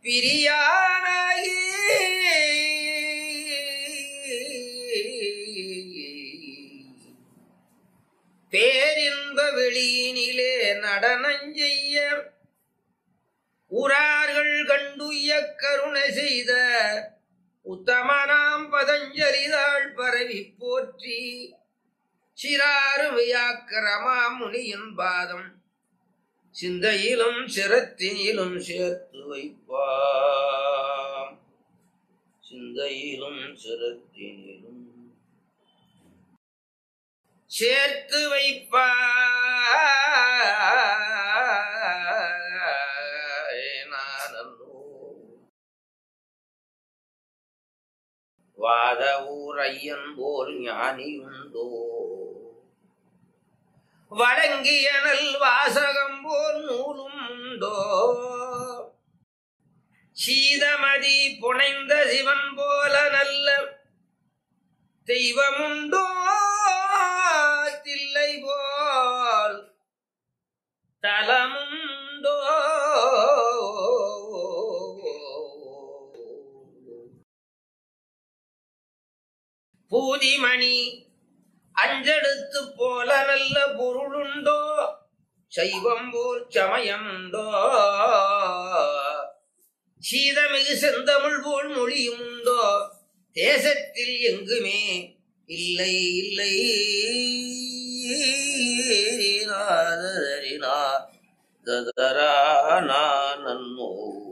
பிரியானாகி பேரின்ப வெளியினிலே நடனஞ்செய்ய உறார்கள் கண்டுய கருணை செய்த உத்தமனாம் பதஞ்சலிதாள் பரவி போற்றி சிறாருமையாக்கிரமா முனியின் பாதம் சிந்தையிலும் சிரத்தினிலும் சேர்த்து வைப்பாம் சிந்தையிலும் சிரத்தினிலும் சேர்த்து வைப்பானோ வாத ஊரையன் போல் ஞானியுண்டோ வழங்கியனல் வாசகம் போல் நூலும் உண்டோ சீதமதி புனைந்த சிவன் போல நல்ல தெய்வமுண்டோ தில்லை போல் தலமுண்டோ பூதிமணி அஞ்செடுத்து போல நல்ல பொருளுண்டோ சைவம் போல் சமயமுண்டோ சீதமிகு செந்தமிழ் போல் மொழியும் உண்டோ தேசத்தில் எங்குமே இல்லை இல்லை நாதரினா ததரா நன்னோ